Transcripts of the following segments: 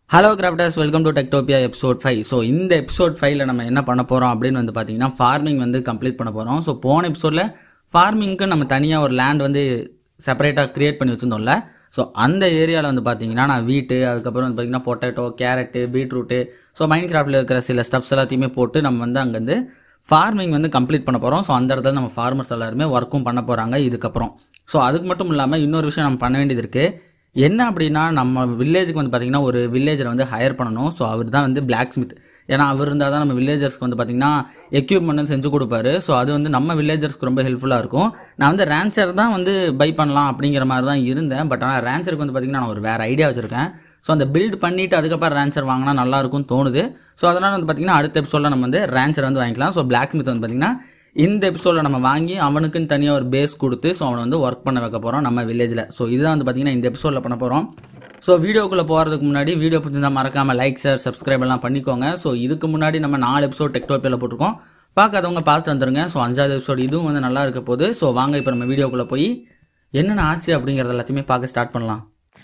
hello crafters welcome to Techtopia episode five so இந்த episode ஃபைவ்ல நம்ம என்ன பண்ண போகிறோம் அப்படின்னு வந்து பார்த்தீங்கன்னா ஃபார்மிங் வந்து கம்ப்ளீட் பண்ண போகிறோம் ஸோ போன எபிசோடில் ஃபார்மிங்க்கு நம்ம தனியாக ஒரு லேண்ட் வந்து செப்பரேட்டாக கிரியேட் பண்ணி வச்சுருந்தோம்ல ஸோ அந்த ஏரியாவில் வந்து பார்த்தீங்கன்னா நான் வீட்டு அதுக்கப்புறம் வந்து பார்த்தீங்கன்னா பொட்டேட்டோ கேரட்டு பீட்ரூட்டு ஸோ மைண்ட் கிராஃப்டில் இருக்கிற சில ஸ்டப்ஸ் எல்லாத்தையுமே போட்டு நம்ம வந்து அங்கேருந்து ஃபார்மிங் வந்து கம்ப்ளீட் பண்ண போகிறோம் ஸோ அந்த இடத்துல நம்ம ஃபார்மர்ஸ் எல்லாருமே ஒர்க்கும் பண்ண போகிறாங்க இதுக்கப்புறம் ஸோ அதுக்கு மட்டும் இல்லாமல் இன்னொரு விஷயம் நம்ம பண்ண வேண்டியது இருக்குது என்ன அப்படின்னா நம்ம வில்லேஜுக்கு வந்து பார்த்தீங்கன்னா ஒரு வில்லேஜரை வந்து ஹையர் பண்ணணும் ஸோ அவர் தான் வந்து பிளாக் ஸ்மித் ஏன்னா அவர் இருந்தால் தான் நம்ம வில்லேஜர்ஸ்க்கு வந்து பார்த்தீங்கன்னா எக்யூப்மெண்ட் செஞ்சு கொடுப்பாரு ஸோ அது வந்து நம்ம வில்லேஜர்ஸ்க்கு ரொம்ப ஹெல்ப்ஃபுல்லாக இருக்கும் நான் வந்து ரேன்ச்சர் தான் வந்து பை பண்ணலாம் அப்படிங்கிற மாதிரி தான் இருந்தேன் பட் ஆனால் ரேன்ச்சருக்கு வந்து பார்த்தீங்கன்னா நான் ஒரு வேறு ஐடியா வச்சுருக்கேன் ஸோ அந்த பில்ட் பண்ணிட்டு அதுக்கப்புறம் ரேன்ச்சர் வாங்கினா நல்லா இருக்கும்னு தோணுது ஸோ அதனால் வந்து பார்த்தீங்கன்னா அடுத்த எபிசோடில் நம்ம வந்து ரேன்ச்சர் வந்து வாங்கிக்கலாம் ஸோ பிளாக் ஸ்மித் வந்து பார்த்தீங்கன்னா இந்த எபிசோடில் நம்ம வாங்கி அவனுக்குன்னு தனியாக ஒரு பேஸ் கொடுத்து ஸோ அவனை வந்து ஒர்க் பண்ண வைக்க போகிறோம் நம்ம வில்லேஜில் ஸோ இதுதான் வந்து பார்த்தீங்கன்னா இந்த எபிசோடில் பண்ண போகிறோம் ஸோ வீடியோக்குள்ளே போகிறதுக்கு முன்னாடி வீடியோ பிடிச்சிருந்தா மறக்காமல் லைக் ஷேர் சப்ஸ்கிரைப் எல்லாம் பண்ணிக்கோங்க ஸோ இதுக்கு முன்னாடி நம்ம நாலு எபிசோட் டெக்டோப்பியில் போட்டிருக்கோம் பார்க்காதவங்க பார்த்துட்டு வந்துருங்க ஸோ அஞ்சாவது எபிசோட் இதுவும் வந்து நல்லா இருக்க போகுது ஸோ வாங்க இப்போ நம்ம வீடியோக்குள்ளே போய் என்னென்ன ஆச்சு அப்படிங்கிறத எல்லாத்தையுமே பார்க்க ஸ்டார்ட் பண்ணலாம்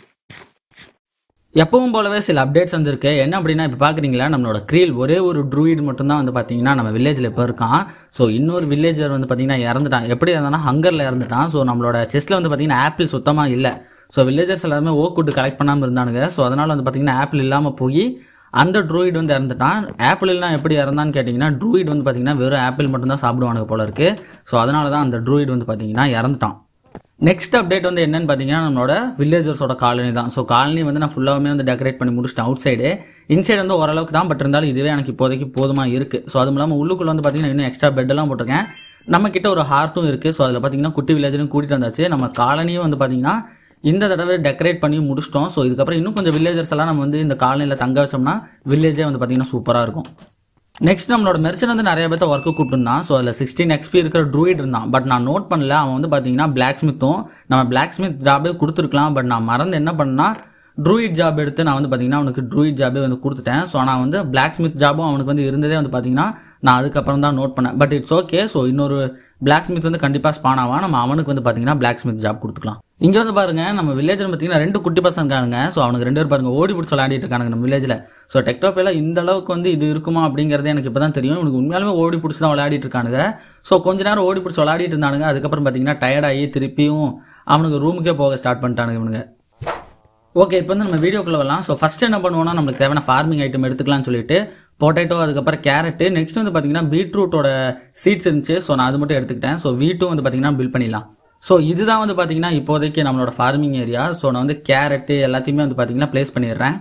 எப்பவும் போலவே சில அப்டேட்ஸ் வந்திருக்கு என்ன அப்படின்னா இப்போ பார்க்குறீங்களா நம்மளோட க்ரீல் ஒரே ஒரு ட்ரூயிட் மட்டும்தான் வந்து பார்த்தீங்கன்னா நம்ம வில்லேஜில் இப்போ இருக்கான் ஸோ இன்னொரு வில்லேஜர் வந்து பார்த்தீங்கன்னா இறந்துட்டான் எப்படி இருந்தானா ஹங்கரில் இறந்துட்டான் ஸோ நம்மளோட செஸ்ட்டில் வந்து பார்த்தீங்கன்னா ஆப்பிள் சுத்தமாக இல்லை ஸோ வில்லேஜர்ஸ் எல்லாருமே ஓக்குட்டு கலெக்ட் பண்ணாமல் இருந்தானுங்க ஸோ அதனால் வந்து பார்த்தீங்கன்னா ஆப்பிள் இல்லாமல் போய் அந்த ட்ரூயிட் வந்து இறந்துட்டான் ஆப்பிள் எல்லாம் எப்படி இறந்தான்னு கேட்டிங்கன்னா ட்ரூயிட் வந்து பார்த்தீங்கன்னா வெறும் ஆப்பிள் மட்டும்தான் சாப்பிடுவானுங்க போல இருக்கு ஸோ அதனால தான் அந்த ட்ரூயிட் வந்து பார்த்தீங்கன்னா இறந்துட்டான் நெக்ஸ்ட் அப்டேட் வந்து என்னன்னு பார்த்தீங்கன்னா நம்மளோட வில்லேஜர்ஸோட காலனி தான் ஸோ காலனி வந்து நான் ஃபுல்லாகவே வந்து டெக்கரேட் பண்ணி முடிச்சிட்டேன் அவுட் சைடு இன்சைடு வந்து ஓரளவுக்கு தான் பட் இருந்தாலும் இதுவே எனக்கு இப்போதைக்கு போதுமாக இருக்குது ஸோ அதுவும் இல்லாமல் உள்ளுக்குள்ள வந்து பார்த்தீங்கன்னா இன்னும் எக்ஸ்ட்ரா பெட்டெல்லாம் போட்டிருக்கேன் நம்ம கிட்ட ஒரு ஹார்ட்டும் இருக்குது ஸோ அதில் பார்த்தீங்கன்னா குட்டி வில்லேஜரும் கூட்டிகிட்டு வந்தாச்சு நம்ம காலனியும் வந்து பார்த்தீங்கன்னா இந்த தடவை டெக்கரேட் பண்ணி முடிச்சிட்டோம் ஸோ இதுக்கப்புறம் இன்னும் கொஞ்சம் வில்லேஜர்ஸ் எல்லாம் நம்ம வந்து இந்த காலனியில் தங்க வச்சோம்னா வில்லேஜே வந்து பார்த்தீங்கன்னா சூப்பராக இருக்கும் நெக்ஸ்ட் நம்மளோட மெர்ச்சன் வந்து நிறைய பேர்த்த ஒர்க்கு கூப்பிட்டுருந்தான் ஸோ அதில் சிக்ஸ்டீன் எக்ஸ்பி இருக்கிற ட்ரூயிட் இருந்தான் பட் நான் நோட் பண்ணல அவன் வந்து பார்த்தீங்கன்னா பிளாக் ஸ்மித்தும் நம்ம பிளாக் ஸ்மித் ஜாபே கொடுத்துருக்கலாம் பட் நான் மறந்து என்ன பண்ணா ட்ரூயிட் ஜாப் எடுத்து நான் வந்து பார்த்தீங்கன்னா அவனுக்கு ட்ரூயிட் ஜாபே வந்து கொடுத்துட்டேன் ஸோ நான் வந்து பிளாக் ஸ்மித் ஜாபும் அவனுக்கு வந்து இருந்ததே வந்து பார்த்தீங்கன்னா நான் அதுக்கப்புறம் தான் நோட் பண்ணேன் பட் இட்ஸ் ஓகே ஸோ இன்னொரு பிளாக் ஸ்மித் வந்து கண்டிப்பாக ஸ்பான் ஆவான் நம்ம அவனுக்கு வந்து பார்த்தீங்கன்னா பிளாக் ஸ்மித் ஜாப் கொடுத்துக்கலாம் இங்கே வந்து பாருங்க நம்ம வில்லேஜில் பார்த்தீங்கன்னா ரெண்டு குட்டி பசங்க இருக்கானுங்க ஸோ அவனுக்கு ரெண்டு பேர் பாருங்க ஓடி பிடிச்சி விளையாடிட்டு இருக்கானுங்க நம்ம வில்லேஜில் ஸோ டெக்டோப்பில் இந்த அளவுக்கு வந்து இது இருக்குமா அப்படிங்கிறது எனக்கு இப்போ தான் தெரியும் இவனுக்கு உண்மையாலுமே ஓடி பிடிச்சி தான் விளையாடிட்டு இருக்கானுங்க ஸோ கொஞ்ச நேரம் ஓடி பிடிச்சி விளையாடிட்டு இருந்தானுங்க அதுக்கப்புறம் பார்த்தீங்கன்னா டயர்டாகி திருப்பியும் அவனுக்கு ரூமுக்கே போக ஸ்டார்ட் பண்ணிட்டானுங்க இவனுங்க ஓகே இப்போ வந்து நம்ம வீடியோக்குள்ள வரலாம் ஸோ ஃபர்ஸ்ட் என்ன பண்ணுவோம்னா நம்மளுக்கு தேவையான ஃபார்மிங் ஐட்டம் எடுத்துக்கலாம்னு சொல்லிட்டு பொட்டேட்டோ அதுக்கப்புறம் கேரட்டு நெக்ஸ்ட் வந்து பார்த்தீங்கன்னா பீட்ரூட்டோட சீட்ஸ் இருந்துச்சு ஸோ நான் அது மட்டும் எடுத்துக்கிட்டேன் ஸோ வீட்டும் வந்து பார்த்தீங்கன்னா பில் பண்ணிடலாம் ஸோ இதுதான் வந்து பார்த்தீங்கன்னா இப்போதைக்கு நம்மளோட ஃபார்மிங் ஏரியா ஸோ நான் வந்து கேரட்டு எல்லாத்தையுமே வந்து பார்த்தீங்கன்னா ப்ளேஸ் பண்ணிடுறேன்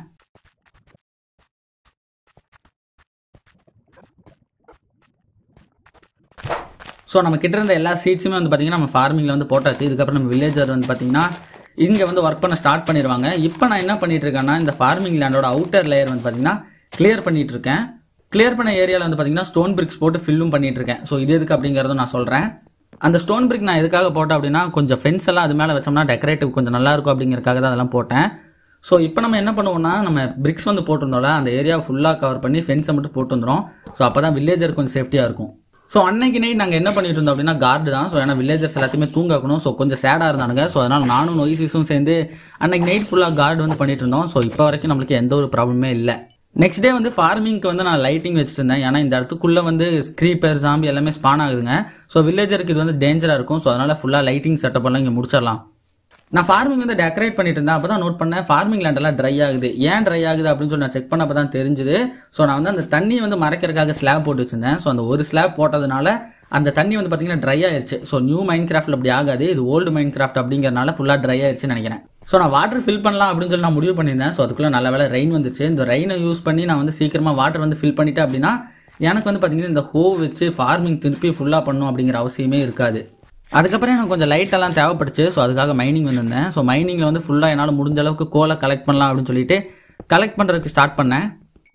ஸோ நம்ம கிட்ட இருந்த எல்லா சீட்ஸுமே வந்து பார்த்தீங்கன்னா நம்ம ஃபார்மிங்கில் வந்து போட்டாச்சு இதுக்கப்புறம் நம்ம வில்லேஜர் வந்து பார்த்தீங்கன்னா இங்கே வந்து ஒர்க் பண்ண ஸ்டார்ட் பண்ணிடுவாங்க இப்போ நான் என்ன பண்ணிட்டு இருக்கேன்னா இந்த ஃபார்மிங் லேண்டோட அவுட்டர் லேயர் வந்து பார்த்தீங்கன்னா கிளியர் பண்ணிட்டு இருக்கேன் கிளியர் பண்ண ஏரியாவில் வந்து பார்த்தீங்கன்னா ஸ்டோன் பிரிக்ஸ் போட்டு ஃபில்லும் பண்ணிட்டு இருக்கேன் ஸோ இது எதுக்கு அப்படிங்கிறதும் நான் சொல்கிறேன் அந்த ஸ்டோன் பிரிக் நான் எதுக்காக போட்டேன் அப்படின்னா கொஞ்சம் ஃபென்ஸ் எல்லாம் அது மேலே வச்சோம்னா டெக்கரேட்டிவ் கொஞ்சம் நல்லா இருக்கும் அப்படிங்கிறதுக்காக தான் அதெல்லாம் போட்டேன் ஸோ இப்போ நம்ம என்ன பண்ணுவோம்னா நம்ம பிரிக்ஸ் வந்து போட்டிருந்தோம்ல அந்த ஏரியா ஃபுல்லாக கவர் பண்ணி ஃபென்ஸை மட்டும் போட்டு வந்துடும் ஸோ அப்போ தான் வில்லேஜர் கொஞ்சம் சேஃப்டியாக இருக்கும் ஸோ அன்னைக்கு நைட் நாங்கள் என்ன பண்ணிட்டு இருந்தோம் அப்படின்னா கார்டு தான் ஸோ ஏன்னா வில்லேஜர்ஸ் எல்லாத்தையுமே தூங்க வைக்கணும் ஸோ கொஞ்சம் சேடாக இருந்தானுங்க ஸோ அதனால் நானும் நொய்சிஸும் சேர்ந்து அன்னைக்கு நைட் ஃபுல்லாக கார்டு வந்து பண்ணிட்டு இருந்தோம் ஸோ இப்போ வரைக்கும் நம்மளுக்கு எந்த ஒரு ப்ராப்ளமே இல்லை நெக்ஸ்ட் டே வந்து ஃபார்மிங்க்கு வந்து நான் லைட்டிங் வச்சுட்டு இருந்தேன் ஏன்னா இந்த இடத்துக்குள்ள வந்து ஸ்க்ரீப்பர் ஜாம்பி எல்லாமே ஸ்பான் ஆகுதுங்க ஸோ வில்லேஜருக்கு இது வந்து டேஞ்சராக இருக்கும் ஸோ அதனால ஃபுல்லாக லைட்டிங் செட்டப் எல்லாம் இங்கே முடிச்சிடலாம் நான் ஃபார்மிங் வந்து டெக்கரேட் பண்ணிட்டு இருந்தேன் அப்போ தான் நோட் பண்ணேன் ஃபார்மிங் லேண்ட் எல்லாம் ட்ரை ஆகுது ஏன் ட்ரை ஆகுது அப்படின்னு சொல்லி நான் செக் பண்ணப்போ தான் தெரிஞ்சுது ஸோ நான் வந்து அந்த தண்ணி வந்து மறைக்கிறதுக்காக ஸ்லாப் போட்டு வச்சிருந்தேன் ஸோ அந்த ஒரு ஸ்லாப் போட்டதுனால அந்த தண்ணி வந்து பார்த்தீங்கன்னா ட்ரை ஆயிருச்சு ஸோ நியூ மைண்ட் கிராஃப்ட் அப்படி ஆகாது இது ஓல்டு மைண்ட் கிராஃப்ட் அப்படிங்கிறனால ஃபுல்லாக ட்ரை ஆயிருச்சுன்னு நினைக்கிறேன் ஸோ நான் வாட்டர் ஃபில் பண்ணலாம் அப்படின்னு சொல்லி நான் முடிவு பண்ணியிருந்தேன் ஸோ அதுக்குள்ள நல்ல வேலை ரெயின் வந்துச்சு இந்த ரெயினை யூஸ் பண்ணி நான் வந்து சீக்கிரமாக வாட்டர் வந்து ஃபில் பண்ணிட்டேன் அப்படின்னா எனக்கு வந்து பார்த்தீங்கன்னா இந்த ஹோ வச்சு ஃபார்மிங் திருப்பி ஃபுல்லாக பண்ணும் அப்படிங்கிற அவசியமே இருக்காது அதுக்கப்புறம் எனக்கு கொஞ்சம் லைட் எல்லாம் தேவைப்பட்டுச்சு ஸோ அதுக்காக மைனிங் வந்திருந்தேன் ஸோ மைனிங்கில் வந்து ஃபுல்லாக என்னால் முடிஞ்ச அளவுக்கு கோலை கலெக்ட் பண்ணலாம் அப்படின்னு சொல்லிட்டு கலெக்ட் பண்ணுறதுக்கு ஸ்டார்ட் பண்ணேன்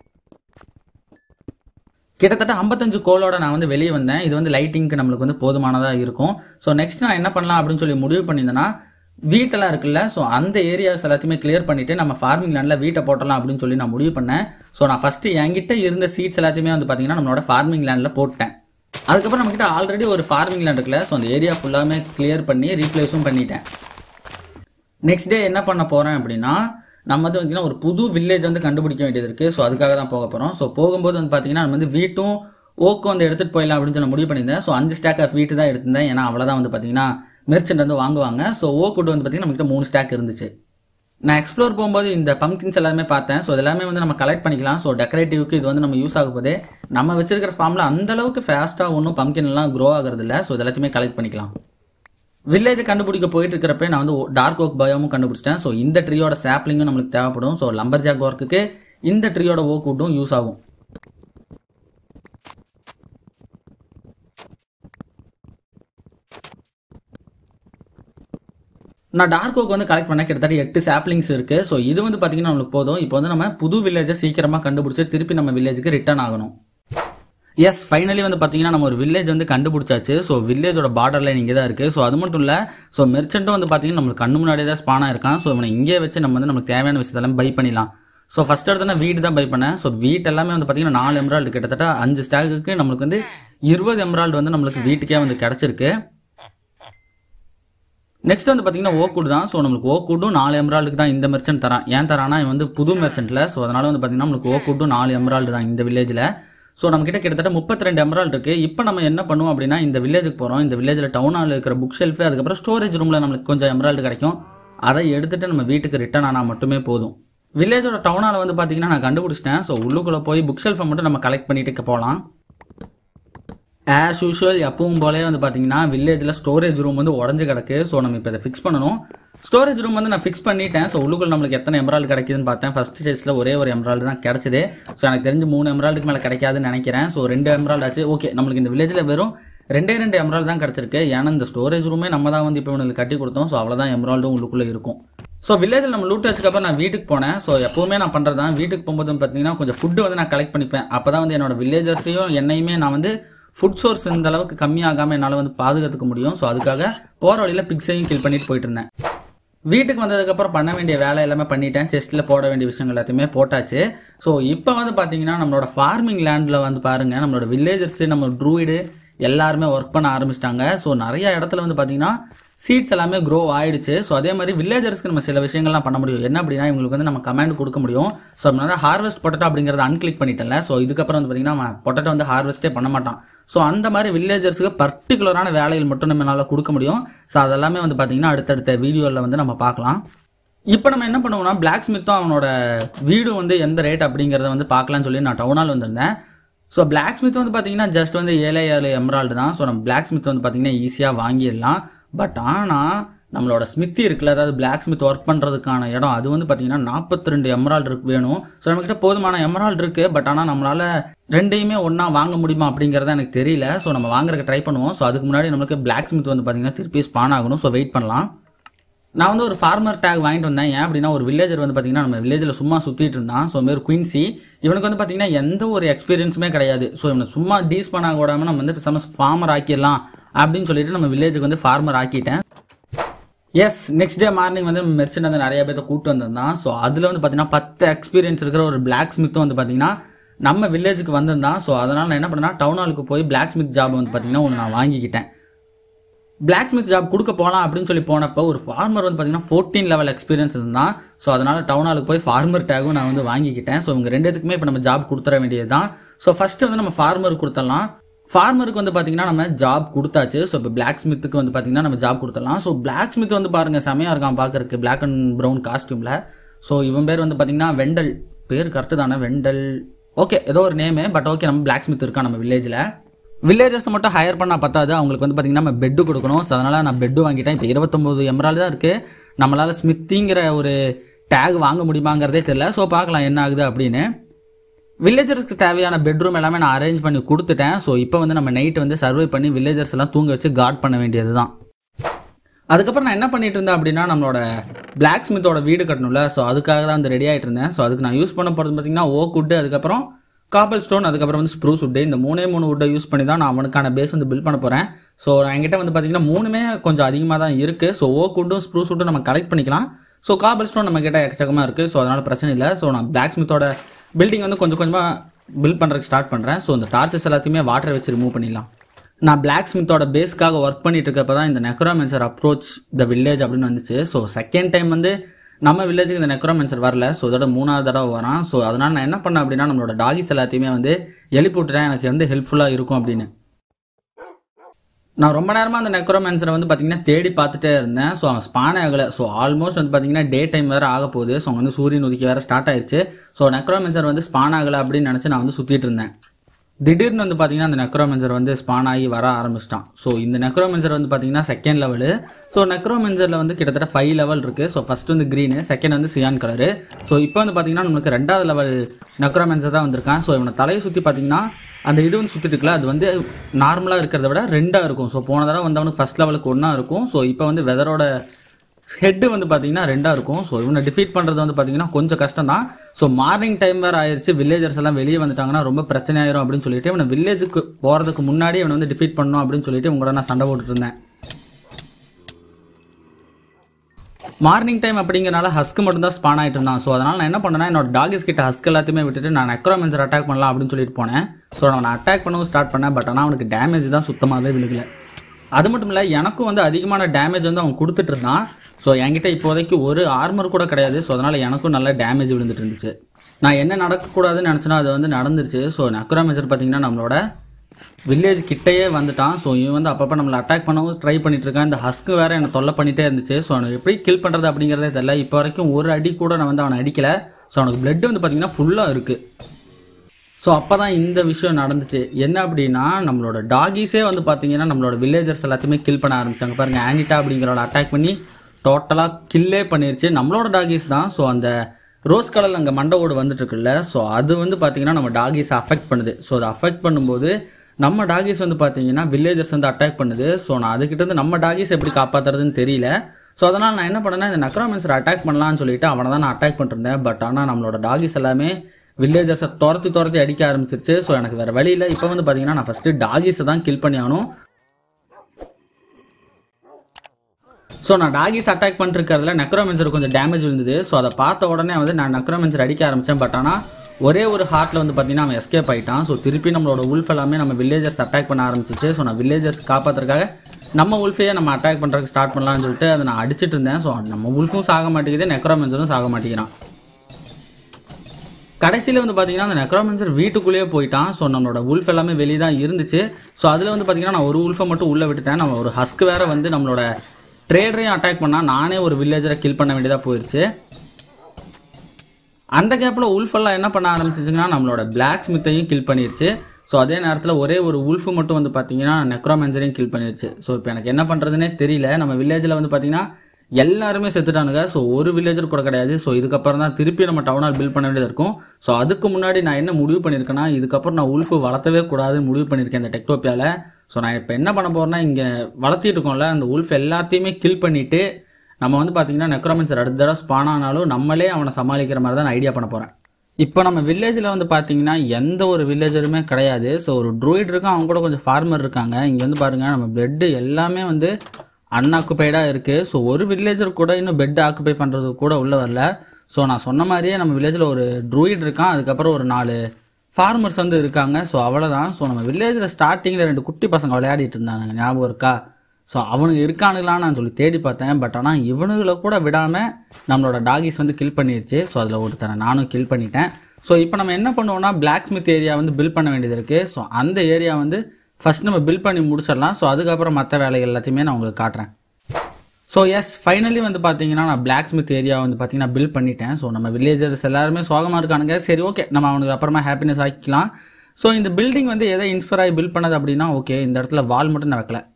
கிட்டத்தட்ட ஐம்பத்தஞ்சு கோலோட நான் வந்து வெளியே வந்தேன் இது வந்து லைட்டிங்க்கு நம்மளுக்கு வந்து போதுமானதாக இருக்கும் ஸோ நெக்ஸ்ட் நான் என்ன பண்ணலாம் அப்படின்னு சொல்லி முடிவு பண்ணியிருந்தேன்னா வீட்டெல்லாம் இருக்குல்ல ஸோ அந்த ஏரியாஸ் எல்லாத்தையுமே கிளியர் பண்ணிட்டு நம்ம ஃபார்மிங் லேண்டில் வீட்டை போட்டலாம் அப்படின்னு சொல்லி நான் முடிவு பண்ணேன் ஸோ நான் ஃபர்ஸ்ட் என்கிட்ட இருந்த சீட்ஸ் எல்லாத்தையுமே வந்து பார்த்தீங்கன்னா நம்மளோட ஃபார்மிங் லேண்டில் போட்டேன் அதுக்கப்புறம் நம்மக்கிட்ட ஆல்ரெடி ஒரு ஃபார்மிங் லேண்ட் இருக்குல்ல ஸோ அந்த ஏரியா ஃபுல்லாமே கிளியர் பண்ணி ரீப்ளேஸும் பண்ணிட்டேன் நெக்ஸ்ட் டே என்ன பண்ண போறேன் அப்படின்னா நம்ம வந்து பார்த்தீங்கன்னா ஒரு புது வில்லேஜ் வந்து கண்டுபிடிக்க வேண்டியது இருக்குது ஸோ அதுக்காக தான் போக போகிறோம் ஸோ போகும்போது வந்து பார்த்தீங்கன்னா நம்ம வந்து வீட்டும் ஓக்கும் வந்து எடுத்துகிட்டு போயிடலாம் அப்படின்னு சொல்லி முடிவு பண்ணியிருந்தேன் ஸோ அஞ்சு ஸ்டாக் ஆஃப் வீட்டு தான் எடுத்திருந்தேன் ஏன்னா அவ்வளோதான் வந்து பார்த்தீங்கன்னா மெர்ச்சன்ட் வந்து வாங்குவாங்க ஸோ ஓக் wood வந்து பார்த்தீங்கன்னா நம்மகிட்ட மூணு ஸ்டாக் இருந்துச்சு நான் எக்ஸ்ப்ளோர் போகும்போது இந்த பம்கின்ஸ் எல்லாமே பார்த்தேன் ஸோ எல்லாமே வந்து நம்ம கலெக்ட் பண்ணிக்கலாம் ஸோ டெக்கரேட்டிவ்க்கு இது வந்து நம்ம யூஸ் ஆக போதே நம்ம வச்சிருக்கிற ஃபார்மில் அந்த அளவுக்கு ஃபாஸ்ட்டாக ஒன்றும் பம்கின் எல்லாம் க்ரோ ஆகிறது இல்லை ஸோ இது எல்லாத்தையுமே கலெக்ட் பண்ணிக்கலாம் வில்லேஜை கண்டுபிடிக்க போயிட்டு இருக்கிறப்ப நான் வந்து டார்க் ஓக் பயோமும் கண்டுபிடிச்சிட்டேன் ஸோ இந்த ட்ரீயோட சாப்லிங்கும் நம்மளுக்கு தேவைப்படும் ஸோ லம்பர் ஜாக் ஒர்க்குக்கு இந்த ட்ரீயோட ஓக் வுட்டும் யூஸ் ஆகும் நான் டார்க் ஓக் வந்து கலெக்ட் பண்ண கிட்டத்தட்ட எட்டு சாப்லிங்ஸ் இருக்கு ஸோ இது வந்து பார்த்தீங்கன்னா நம்மளுக்கு போதும் இப்போ வந்து நம்ம புது வில்லேஜை சீக்கிரமாக கண்டுபிடிச்சி திருப்பி நம்ம வில்லேஜுக்கு ரிட்டர்ன் ஆகணும் எஸ் ஃபைனலி வந்து பார்த்தீங்கன்னா நம்ம ஒரு வில்லேஜ் வந்து கண்டுபிடிச்சாச்சு ஸோ வில்லேஜோட பார்டர் லைன் இங்கே தான் இருக்குது ஸோ அது மட்டும் இல்லை ஸோ மெர்ச்சன்ட்டும் வந்து பார்த்தீங்கன்னா நம்மளுக்கு கண்ணு முன்னாடியே தான் ஸ்பானாக இருக்கான் ஸோ இவனை இங்கே வச்சு நம்ம வந்து நமக்கு தேவையான விஷயத்தெல்லாம் பை பண்ணிடலாம் ஸோ ஃபர்ஸ்ட் எடுத்து நான் வீடு தான் பை பண்ணேன் ஸோ வீட் எல்லாமே வந்து பார்த்தீங்கன்னா நாலு எம்ராய்டு கிட்டத்தட்ட அஞ்சு ஸ்டாக்குக்கு நம்மளுக்கு வந்து இருபது எம்ராய்டு வந்து நம்மளுக்கு வீட்டுக்கே வந்து கிடச்சிருக்கு நெக்ஸ்ட் வந்து பார்த்தீங்கன்னா ஓக்குடு தான் ஸோ நம்மளுக்கு ஓக்குடும் நாலு எம்ராய்டுக்கு தான் இந்த மெர்ச்சன்ட் தரான் ஏன் தரானா இவன் வந்து புது மெர்ச்சன்ட்ல ஸோ அதனால வந்து பார்த்தீங்கன்னா நம்மளுக்கு ஓக்குடும் நாலு எம்ராய்டு தான் இந்த வில்லேஜில் ஸோ நம்ம கிட்ட கிட்டத்தட்ட முப்பத்தி ரெண்டு எம்ராய்டு இருக்கு இப்போ நம்ம என்ன பண்ணுவோம் அப்படின்னா இந்த வில்லேஜுக்கு போகிறோம் இந்த வில்லேஜில் டவுன் ஹாலில் இருக்கிற புக் ஷெல்ஃபு அதுக்கப்புறம் ஸ்டோரேஜ் ரூமில் நம்மளுக்கு கொஞ்சம் எம்ராய்டு கிடைக்கும் அதை எடுத்துட்டு நம்ம வீட்டுக்கு ரிட்டர்ன் ஆனால் மட்டுமே போதும் வில்லேஜோட டவுன் ஹாலை வந்து பார்த்தீங்கன்னா நான் கண்டுபிடிச்சிட்டேன் ஸோ உள்ளுக்குள்ளே போய் புக் ஷெல்ஃபை மட்டும் நம்ம கலெக்ட் பண்ணிட்டு போகலாம் ஆஸ் யூஷுவல் எப்பவும் போலே வந்து பார்த்தீங்கன்னா வில்லேஜில் ஸ்டோரேஜ் ரூம் வந்து உடஞ்சு கிடக்கு ஸோ நம்ம இப்போ இதை ஃபிக்ஸ் பண்ணணும் ஸ்டோரேஜ் ரூம் வந்து நான் ஃபிக்ஸ் பண்ணிட்டேன் ஸோ உள்ளுக்குள்ள நம்மளுக்கு எத்தனை எம்ராய்டு கிடைக்குதுன்னு பார்த்தேன் ஃபர்ஸ்ட் சைஸில் ஒரே ஒரு எம்ராய்டு தான் கிடச்சிது ஸோ எனக்கு தெரிஞ்சு மூணு எம்ராய்டுக்கு மேலே கிடைக்காதுன்னு நினைக்கிறேன் ஸோ ரெண்டு எம்ராய்டு ஆச்சு ஓகே நம்மளுக்கு இந்த வில்லேஜில் வெறும் ரெண்டே ரெண்டு எம்ராய்டு தான் கிடச்சிருக்கு ஏன்னா இந்த ஸ்டோரேஜ் ரூமே நம்ம தான் வந்து இப்போ இவனுக்கு கட்டி கொடுத்தோம் ஸோ அவ்வளோதான் எம்ராய்டும் உள்ளுக்குள்ளே இருக்கும் ஸோ வில்லேஜில் நம்ம லூட் வச்சதுக்கப்புறம் நான் வீட்டுக்கு போனேன் ஸோ எப்பவுமே நான் பண்ணுறது தான் வீட்டுக்கு போகும்போது வந்து பார்த்தீங்கன்னா கொஞ்சம் ஃபுட்டு வந்து நான் கலெக்ட் பண்ணிப்பேன் அப்போ தான் வந்து என்னோட வில்லேஜர்ஸையும் என்னையுமே நான் வந்து ஃபுட் சோர்ஸ் இந்த அளவுக்கு கம்மியாகாமல் என்னால் வந்து பாதுகாத்துக்க முடியும் ஸோ அதுக்காக போகிற வழியில் பிக்ஸையும் கில் பண்ணிட்டு போயிட்டு இருந்தேன் வீட்டுக்கு வந்ததுக்கப்புறம் பண்ண வேண்டிய வேலை எல்லாமே பண்ணிட்டேன் செஸ்ட்டில் போட வேண்டிய விஷயங்கள் எல்லாத்தையுமே போட்டாச்சு ஸோ இப்போ வந்து பார்த்தீங்கன்னா நம்மளோட ஃபார்மிங் லேண்டில் வந்து பாருங்கள் நம்மளோட வில்லேஜர்ஸு நம்ம ட்ரூயிடு எல்லாருமே ஒர்க் பண்ண ஆரம்பிச்சிட்டாங்க ஸோ நிறைய இடத்துல வந்து பார்த்தீங்கன்னா சீட்ஸ் எல்லாமே க்ரோ ஆயிடுச்சு ஸோ அதே மாதிரி வில்லேஜர்ஸ்க்கு நம்ம சில விஷயங்கள்லாம் பண்ண முடியும் என்ன அப்படின்னா இவங்களுக்கு வந்து நம்ம கமெண்ட் கொடுக்க முடியும் ஸோ அதனால ஹார்வெஸ்ட் பொட்டட்டோ அப்படிங்கிறத அன்கிளிக் பண்ணிட்டேன்ல ஸோ இதுக்கப்புறம் வந்து பார்த்தீங்கன்னா அவன் பொட்டட்டோ வந்து ஹார்வெஸ்ட்டே பண்ண மாட்டான் ஸோ அந்த மாதிரி வில்லேஜர்ஸுக்கு பர்டிகுலரான வேலைகள் மட்டும் நம்மளால கொடுக்க முடியும் ஸோ அதெல்லாமே வந்து பார்த்தீங்கன்னா அடுத்தடுத்த வீடியோவில் வந்து நம்ம பார்க்கலாம் இப்போ நம்ம என்ன பண்ணுவோம்னா பிளாக் ஸ்மித்தும் அவனோட வீடு வந்து எந்த ரேட் அப்படிங்கிறத வந்து பார்க்கலாம்னு சொல்லி நான் டவுனால் வந்திருந்தேன் ஸோ பிளாக் ஸ்மித் வந்து பார்த்தீங்கன்னா ஜஸ்ட் வந்து ஏழை ஏழு எம்ராய்டு தான் ஸோ நம்ம பிளாக் ஸ்மித் வந்து பார்த்தீங்கன்னா ஈஸியாக வாங்கிடலாம் பட் ஆனால் நம்மளோட ஸ்மித்தி இருக்குல்ல அதாவது பிளாக் ஸ்மித் ஒர்க் பண்ணுறதுக்கான இடம் அது வந்து பார்த்தீங்கன்னா நாற்பத்தி ரெண்டு எமரால்டு இருக்கு வேணும் ஸோ நம்மக்கிட்ட போதுமான எமரால்டு இருக்கு பட் ஆனால் நம்மளால ரெண்டையுமே ஒன்றா வாங்க முடியுமா அப்படிங்கிறத எனக்கு தெரியல ஸோ நம்ம வாங்குறதுக்கு ட்ரை பண்ணுவோம் ஸோ அதுக்கு முன்னாடி நம்மளுக்கு பிளாக் ஸ்மித் வந்து பார்த்தீங்கன்னா திருப்பி ஸ்பான் ஆகணும் ஸோ வெயிட் பண்ணலாம் நான் வந்து ஒரு ஃபார்மர் டேக் வாங்கிட்டு வந்தேன் ஏன் அப்படின்னா ஒரு வில்லேஜர் வந்து பார்த்தீங்கன்னா நம்ம வில்லேஜில் சும்மா சுற்றிட்டு இருந்தான் ஸோ மாரி குயின்சி இவனுக்கு வந்து பார்த்தீங்கன்னா எந்த ஒரு எக்ஸ்பீரியன்ஸுமே கிடையாது ஸோ இவனுக்கு சும்மா டீஸ் பண்ண விடாமல் நம்ம வந்து சமஸ் ஃபார்மர் ஆக்கிடலாம் அப்படின்னு சொல்லிட்டு நம்ம வில்லேஜுக்கு வந்து ஃபார்மர் ஆக்கிட்டேன் எஸ் நெக்ஸ்ட் டே மார்னிங் வந்து மெர்ச்சன் வந்து நிறைய பேர்த்த கூட்டு வந்திருந்தான் ஸோ அதில் வந்து பார்த்தீங்கன்னா பத்து எக்ஸ்பீரியன்ஸ் இருக்கிற ஒரு பிளாக் ஸ்மித்தும் வந்து பார்த்தீங்கன்னா நம்ம வில்லேஜுக்கு வந்திருந்தான் ஸோ அதனால் நான் என்ன பண்ணேன்னா டவுன் ஹாலுக்கு போய் பிளாக் ஸ்மித் ஜாப் வந்து பார்த்தீங்கன்னா ஒன்று நான் வாங்கிக்கிட்டேன் பிளாக் ஸ்மித் ஜாப் கொடுக்க போகலாம் அப்படின்னு சொல்லி போனப்போ ஒரு ஃபார்மர் வந்து பார்த்தீங்கன்னா ஃபோர்டீன் லெவல் எக்ஸ்பீரியன்ஸ் இருந்தான் ஸோ அதனால டவுன் ஹாலுக்கு போய் ஃபார்மர் டேகும் நான் வந்து வாங்கிக்கிட்டேன் ஸோ இவங்க ரெண்டுத்துக்குமே இப்போ நம்ம ஜாப் கொடுத்துற வேண்டியது தான் ஸோ ஃபர்ஸ்ட் வந்து நம்ம ஃபார்மருக்கு கொடுத்துடலாம் ஃபார்மருக்கு வந்து பார்த்தீங்கன்னா நம்ம ஜாப் கொடுத்தாச்சு ஸோ இப்போ பிளாக் ஸ்மித்துக்கு வந்து பார்த்தீங்கன்னா நம்ம ஜாப் கொடுத்துடலாம் ஸோ பிளாக் ஸ்மித் வந்து பாருங்க செமையாக இருக்கான் பார்க்கறதுக்கு பிளாக் அண்ட் ப்ரௌன் காஸ்டியூமில் ஸோ இவன் பேர் வந்து பார்த்தீங்கன்னா வெண்டல் பேர் கரெக்டு தானே வெண்டல் ஓகே ஏதோ ஒரு நேமு பட் ஓகே நம்ம பிளாக் ஸ்மித் இருக்கான் நம்ம வில்லேஜில் வில்லேஜர்ஸ் மட்டும் ஹையர் பண்ணால் பத்தாது அவங்களுக்கு வந்து பார்த்தீங்கன்னா நம்ம பெட்டு கொடுக்கணும் ஸோ அதனால் நான் பெட்டு வாங்கிட்டேன் இப்போ இருபத்தொம்போது எம்ரால் தான் இருக்குது நம்மளால் ஸ்மித்திங்கிற ஒரு டேக் வாங்க முடியுமாங்கிறதே தெரியல ஸோ பார்க்கலாம் என்ன ஆகுது அப்படின்னு வில்லேஜர்ஸ்க்கு தேவையான பெட்ரூம் எல்லாமே நான் அரேஞ்ச் பண்ணி கொடுத்துட்டேன் ஸோ இப்போ வந்து நம்ம நைட் வந்து சர்வை பண்ணி வில்லேஜர்ஸ் எல்லாம் தூங்க வச்சு கார்ட் பண்ண வேண்டியது தான் அதுக்கப்புறம் நான் என்ன பண்ணிட்டு இருந்தேன் அப்படின்னா நம்மளோட பிளாக் ஸ்மித்தோட வீடு கட்டணும்ல ஸோ அதுக்காக தான் வந்து ரெடி ஆகிட்டு இருந்தேன் ஸோ அதுக்கு நான் யூஸ் பண்ண போகிறது பார்த்தீங்கன்னா ஓக் wood அதுக்கப்புறம் காப்பல் ஸ்டோன் அதுக்கப்புறம் வந்து ஸ்ப்ரூஸ் wood இந்த மூணே மூணு வுட்டை யூஸ் பண்ணி தான் நான் அவனுக்கான பேஸ் வந்து பில்ட் பண்ண போகிறேன் ஸோ என்கிட்ட வந்து பார்த்தீங்கன்னா மூணுமே கொஞ்சம் அதிகமாக தான் இருக்குது ஸோ ஓக் வுட்டும் ஸ்ப்ரூஸ் வுட்டும் நம்ம கலெக்ட் பண்ணிக்கலாம் ஸோ காப்பல் ஸ்டோன் நம்ம கிட்ட எக்கச்சக்கமாக இருக்குது ஸோ அதனால பிரச்சனை இல்லை ஸோ நான் பிளாக் ஸ்மித்தோட பில்டிங் வந்து கொஞ்சம் கொஞ்சமாக பில்ட் பண்ணுறதுக்கு ஸ்டார்ட் பண்ணுறேன் ஸோ இந்த டார்ச்சஸ் எல்லாத்தையுமே வாட்டரை வச்சு ரிமூவ் பண்ணிடலாம் நான் பிளாக் ஸ்மித்தோட பேஸ்க்காக ஒர்க் பண்ணிட்டு இருக்கப்ப தான் இந்த நெக்ரோமென்சர் அப்ரோச் த வில்லேஜ் அப்படின்னு வந்துச்சு ஸோ செகண்ட் டைம் வந்து நம்ம வில்லேஜுக்கு இந்த நெக்ரோமென்சர் வரல ஸோ இதோட மூணாவது தடவை வரான் ஸோ அதனால நான் என்ன பண்ணேன் அப்படின்னா நம்மளோட டாகிஸ் எல்லாத்தையுமே வந்து எழுப்பி விட்டுட்டேன் எனக்கு வந்து ஹெல்ப்ஃபுல்லாக இருக்கும் அப்படின்னு நான் ரொம்ப நேரமாக அந்த நெக்ரோமென்சரை வந்து பார்த்தீங்கன்னா தேடி பார்த்துட்டே இருந்தேன் ஸோ அவன் ஸ்பானே ஆகலை ஸோ ஆல்மோஸ்ட் வந்து பார்த்தீங்கன்னா டே டைம் வேறு ஆக போகுது ஸோ அங்கே வந்து சூரியன் உதிக்க வேறு ஸ்டார்ட் ஆயிடுச்சு ஸோ நெக்ரோமென்சர் வந்து ஸ்பான் ஆகலை அப்படின்னு நினச்சி நான் வந்து சுற்றிட்டு இருந்தேன் திடீர்னு வந்து பார்த்தீங்கன்னா அந்த நெக்ரோமென்சர் வந்து ஸ்பான் ஆகி வர ஆரம்பிச்சிட்டான் ஸோ இந்த நெக்ரோமென்சர் வந்து பார்த்தீங்கன்னா செகண்ட் லெவலு ஸோ நெக்ரோமென்சரில் வந்து கிட்டத்தட்ட ஃபைவ் லெவல் இருக்குது ஸோ ஃபர்ஸ்ட் வந்து க்ரீனு செகண்ட் வந்து சியான் கலரு ஸோ இப்போ வந்து பார்த்தீங்கன்னா நமக்கு ரெண்டாவது லெவல் நெக்ரோமென்சர் தான் வந்திருக்கான் ஸோ இவனை தலையை சுற்றி பார்த்தீங்கன்னா அந்த இது வந்து சுற்றிட்டு இருக்குல்ல அது வந்து நார்மலாக இருக்கிறத விட ரெண்டாக இருக்கும் ஸோ போன தடவை வந்து அவனுக்கு ஃபர்ஸ்ட் லெவலுக்கு ஒன்றா இருக்கும் ஸோ இப்போ வந்து வெதரோட ஹெட்டு வந்து பார்த்தீங்கன்னா ரெண்டாக இருக்கும் ஸோ இவனை டிஃபீட் பண்ணுறது வந்து பார்த்தீங்கன்னா கொஞ்சம் கஷ்டம் தான் ஸோ மார்னிங் டைம் வேறு ஆயிடுச்சு வில்லேஜர்ஸ் எல்லாம் வெளியே வந்துட்டாங்கன்னா ரொம்ப பிரச்சனை ஆயிரும் அப்படின்னு சொல்லிட்டு இவனை வில்லேஜுக்கு போகிறதுக்கு முன்னாடி இவனை வந்து டிஃபீட் பண்ணணும் அப்படின்னு சொல்லிட்டு உங்களோட நான் சண்டை போட்டுட்டு இருந்தேன் மார்னிங் டைம் அப்படிங்கிறனால ஹஸ்க்கு மட்டும் தான் ஸ்பான் ஆகிட்டு இருந்தான் ஸோ அதனால் நான் என்ன பண்ணேன்னா என்னோட டாகிஸ் கிட்ட ஹஸ்க் எல்லாத்தையுமே விட்டுட்டு நான் நெக்ரோமென்சர் அட்டாக் பண்ணலாம் அப்படின்னு சொல்லிட்டு போனேன் ஸோ நான் அட்டாக் பண்ணவும் ஸ்டார்ட் பண்ணேன் பட் ஆனால் அவனுக்கு டேமேஜ் தான் சுத்தமாகவே விழுகல அது மட்டும் இல்லை எனக்கும் வந்து அதிகமான டேமேஜ் வந்து அவன் கொடுத்துட்டு இருந்தான் ஸோ என்கிட்ட இப்போதைக்கு ஒரு ஆர்மர் கூட கிடையாது ஸோ அதனால் எனக்கும் நல்ல டேமேஜ் விழுந்துட்டு இருந்துச்சு நான் என்ன நடக்கக்கூடாதுன்னு நினச்சேன்னா அது வந்து நடந்துருச்சு ஸோ நக்ராமேஜர் பார்த்தீங்கன்னா நம்மளோட வில்லேஜ் கிட்டேயே வந்துட்டான் ஸோ இவன் வந்து அப்பப்போ நம்மளை அட்டாக் பண்ணவும் ட்ரை பண்ணிட்டு இருக்கான் இந்த ஹஸ்க்கு வேற என்னை தொல்லை பண்ணிட்டே இருந்துச்சு ஸோ அவனை எப்படி கில் பண்ணுறது அப்படிங்கிறதே தெரியல இப்போ வரைக்கும் ஒரு அடி கூட நான் வந்து அவனை அடிக்கல ஸோ அவனுக்கு பிளட் வந்து பார்த்தீங்கன்னா ஃபுல்லாக இருக்குது ஸோ அப்போ தான் இந்த விஷயம் நடந்துச்சு என்ன அப்படின்னா நம்மளோட டாகிஸே வந்து பார்த்தீங்கன்னா நம்மளோட வில்லேஜர்ஸ் எல்லாத்தையுமே கில் பண்ண ஆரம்பிச்சாங்க பாருங்க ஆனிட்டா அப்படிங்கிறவள அட்டாக் பண்ணி டோட்டலாக கில்லே பண்ணிருச்சு நம்மளோட டாகிஸ் தான் ஸோ அந்த ரோஸ் கலர் அங்கே மண்டை ஓடு வந்துட்டு இருக்குல்ல ஸோ அது வந்து பார்த்தீங்கன்னா நம்ம டாகிஸ் அஃபெக்ட் பண்ணுது ஸோ அதை அஃபெக்ட் பண்ணும்போது நம்ம டாகிஸ் வந்து பார்த்தீங்கன்னா வில்லேஜர்ஸ் வந்து அட்டாக் பண்ணுது ஸோ நான் அதுக்கிட்ட இருந்து நம்ம டாகிஸ் எப்படி காப்பாற்றுறதுன்னு தெரியல ஸோ அதனால் நான் என்ன பண்ணேன்னா இந்த நக்ராமென்சர் அட்டாக் பண்ணலாம்னு சொல்லிட்டு அவனை தான் நான் அட்டாக் பண்ணிருந்தேன் பட் ஆனால் நம்மளோட டாகிஸ் எல்லாமே வில்லேஜர்ஸை துரத்தி துரத்தி அடிக்க ஆரம்பிச்சிருச்சு ஸோ எனக்கு வேறு வழி இல்லை இப்போ வந்து பார்த்தீங்கன்னா நான் ஃபஸ்ட்டு டாகிஸை தான் கில் பண்ணி ஆகணும் ஸோ நான் டாகிஸ் அட்டாக் பண்ணிருக்கிறதுல நெக்ரோமென்சர் கொஞ்சம் டேமேஜ் விழுந்தது ஸோ அதை பார்த்த உடனே வந்து நான் நெக்ரோமென்சர் அடிக்க ஆரம்பித்தேன் பட் ஆனால் ஒரே ஒரு ஹார்ட்டில் வந்து பார்த்தீங்கன்னா அவன் எஸ்கேப் ஆகிட்டான் ஸோ திருப்பி நம்மளோட உல்ஃப் எல்லாமே நம்ம வில்லேஜர்ஸ் அட்டாக் பண்ண ஆரம்பிச்சிச்சு ஸோ நான் வில்லேஜர்ஸ் காப்பாற்றுறதுக்காக நம்ம உல்ஃபையே நம்ம அட்டாக் பண்ணுறதுக்கு ஸ்டார்ட் பண்ணலாம்னு சொல்லிட்டு அதை நான் அடிச்சிட்டு இருந்தேன் ஸோ நம்ம உல்ஃபும் சாக மாட்டேங்குது நெக்ரோமென்சரும் சாக மாட்டேங்கிறான் கடைசியில் வந்து பார்த்தீங்கன்னா அந்த நெக்ரோமென்சர் வீட்டுக்குள்ளேயே போயிட்டான் ஸோ நம்மளோட உல்ஃப் எல்லாமே வெளியே தான் இருந்துச்சு ஸோ அதில் வந்து பார்த்தீங்கன்னா நான் ஒரு உல்ஃபை மட்டும் உள்ளே விட்டுட்டேன் நம்ம ஒரு ஹஸ்க் வேற வந்து நம்மளோட ட்ரேடரையும் அட்டாக் பண்ணால் நானே ஒரு வில்லேஜரை கில் பண்ண வேண்டியதாக போயிடுச்சு அந்த கேப்பில் உல்ஃபெல்லாம் என்ன பண்ண ஆரம்பிச்சிச்சுங்கன்னா நம்மளோட பிளாக் ஸ்மித்தையும் கில் பண்ணிருச்சு ஸோ அதே நேரத்தில் ஒரே ஒரு உல்ஃபு மட்டும் வந்து பார்த்தீங்கன்னா நெக்ரோமென்சரையும் கில் பண்ணிருச்சு ஸோ இப்போ எனக்கு என்ன பண்ணுறதுனே தெரியல நம்ம வில்லேஜில் வந்து பார்த்தீங்கன்னா எல்லாருமே செத்துட்டானுங்க ஸோ ஒரு வில்லேஜர் கூட கிடையாது ஸோ இதுக்கப்புறம் தான் திருப்பி நம்ம டவுனால் பில்ட் பண்ண வேண்டியது இருக்கும் ஸோ அதுக்கு முன்னாடி நான் என்ன முடிவு பண்ணியிருக்கேன்னா இதுக்கப்புறம் நான் உல்ஃபு வளர்த்தவே கூடாதுன்னு முடிவு பண்ணியிருக்கேன் இந்த டெக்டோப்பியாவில் ஸோ நான் இப்போ என்ன பண்ண போகிறேன்னா இங்கே வளர்த்திட்டு இருக்கோம்ல அந்த உல்ஃப் எல்லாத்தையுமே கில் பண்ணிவிட்டு நம்ம வந்து பார்த்தீங்கன்னா நெக்ரோமென்சர் அடுத்த தடவை ஸ்பான் ஆனாலும் நம்மளே அவனை சமாளிக்கிற மாதிரி தான் நான் ஐடியா பண்ண போகிறேன் இப்போ நம்ம வில்லேஜில் வந்து பார்த்தீங்கன்னா எந்த ஒரு வில்லேஜருமே கிடையாது ஸோ ஒரு ட்ரூயிட் இருக்கான் அவங்க கூட கொஞ்சம் ஃபார்மர் இருக்காங்க இங்கே வந்து பாருங்கள் நம்ம பெட்டு எல்லாமே வந்து அன்ஆக்குபைடாக இருக்குது ஸோ ஒரு வில்லேஜர் கூட இன்னும் பெட் ஆக்குபை பண்ணுறது கூட உள்ளே வரல ஸோ நான் சொன்ன மாதிரியே நம்ம வில்லேஜில் ஒரு ட்ரூயிட் இருக்கான் அதுக்கப்புறம் ஒரு நாலு ஃபார்மர்ஸ் வந்து இருக்காங்க ஸோ அவ்வளோதான் ஸோ நம்ம வில்லேஜில் ஸ்டார்டிங்கில் ரெண்டு குட்டி பசங்க விளையாடிட்டு இருந்தாங்க ஞாபகம் இருக்கா ஸோ அவனுங்க இருக்கானுங்களான்னு நான் சொல்லி தேடி பார்த்தேன் பட் ஆனால் இவனுங்களை கூட விடாமல் நம்மளோட டாகிஸ் வந்து கில் பண்ணிருச்சு ஸோ அதில் ஒருத்தனை நானும் கில் பண்ணிட்டேன் ஸோ இப்போ நம்ம என்ன பண்ணுவோம்னா பிளாக் ஸ்மித் ஏரியா வந்து பில்ட் பண்ண வேண்டியது இருக்குது ஸோ அந்த ஏரியா வந்து ஃபர்ஸ்ட் நம்ம பில்ட் பண்ணி முடிச்சிடலாம் ஸோ அதுக்கப்புறம் மற்ற வேலைகள் எல்லாத்தையுமே நான் உங்களுக்கு காட்டுறேன் ஸோ எஸ் ஃபைனலி வந்து பார்த்தீங்கன்னா நான் பிளாக் ஸ்மித் ஏரியா வந்து பார்த்தீங்கன்னா பில்ட் பண்ணிட்டேன் ஸோ நம்ம வில்லேஜர்ஸ் எல்லாருமே சோகமாக இருக்கானுங்க சரி ஓகே நம்ம அவனுக்கு அப்புறமா ஹாப்பினஸ் ஆக்கிக்கலாம் ஸோ இந்த பில்டிங் வந்து எதை இன்ஸ்பயர் ஆகி பில்ட் பண்ணது அப்படின்னா ஓகே இந்த இடத்துல வால் மட்டும் நான் வைக்கல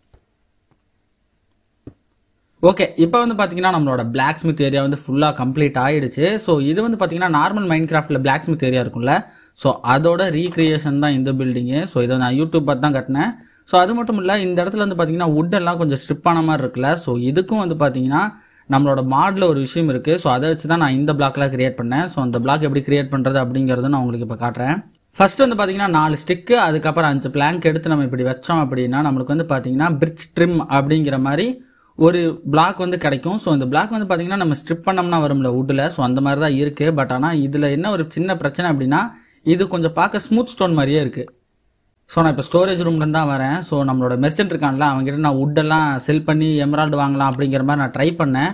ஓகே இப்போ வந்து பார்த்தீங்கன்னா நம்மளோட பிளாக் ஸ்மித் ஏரியா வந்து ஃபுல்லாக கம்ப்ளீட் ஆயிடுச்சு ஸோ இது வந்து பார்த்தீங்கன்னா நார்மல் மைண்ட் கிராஃப்டில் பிளாக் ஸ்மித் ஏரியா இருக்கும்ல ஸோ அதோட ரீக்ரியேஷன் தான் இந்த பில்டிங்கு ஸோ இதை நான் யூடியூப் பார்த்து தான் கட்டினேன் ஸோ அது மட்டும் இல்லை இந்த இடத்துல வந்து பார்த்தீங்கன்னா wood எல்லாம் கொஞ்சம் ஸ்ட்ரிப் ஆன மாதிரி இருக்குல்ல ஸோ இதுக்கும் வந்து பார்த்தீங்கன்னா நம்மளோட மாடில் ஒரு விஷயம் இருக்குது ஸோ அதை வச்சு தான் நான் இந்த பிளாக்லாம் கிரியேட் பண்ணேன் ஸோ அந்த பிளாக் எப்படி கிரியேட் பண்ணுறது அப்படிங்கிறத நான் உங்களுக்கு இப்போ காட்டுறேன் ஃபர்ஸ்ட் வந்து பார்த்தீங்கன்னா நாலு ஸ்டிக்கு அதுக்கப்புறம் அஞ்சு பிளாங்க் எடுத்து நம்ம இப்படி வச்சோம் அப்படின்னா நம்மளுக்கு வந்து பார்த்தீங்கன்னா பிரிட்ஜ் ட்ரிம் அப்படிங்கிற மாதிரி ஒரு பிளாக் வந்து கிடைக்கும் ஸோ இந்த பிளாக் வந்து பார்த்தீங்கன்னா நம்ம ஸ்ட்ரிப் பண்ணோம்னா வரும்ல வுட்டில் ஸோ அந்த மாதிரி தான் இருக்குது பட் ஆனால் இதில் என்ன ஒரு சின்ன பிரச்சனை அப்படின்னா இது கொஞ்சம் பார்க்க ஸ்மூத் ஸ்டோன் மாதிரியே இருக்குது ஸோ நான் இப்போ ஸ்டோரேஜ் ரூம்லேருந்து தான் வரேன் ஸோ நம்மளோட மெர்ச்சன்ட் இருக்கான்ல அவங்ககிட்ட நான் வுட்டெல்லாம் செல் பண்ணி எமரால்டு வாங்கலாம் அப்படிங்கிற மாதிரி நான் ட்ரை பண்ணேன்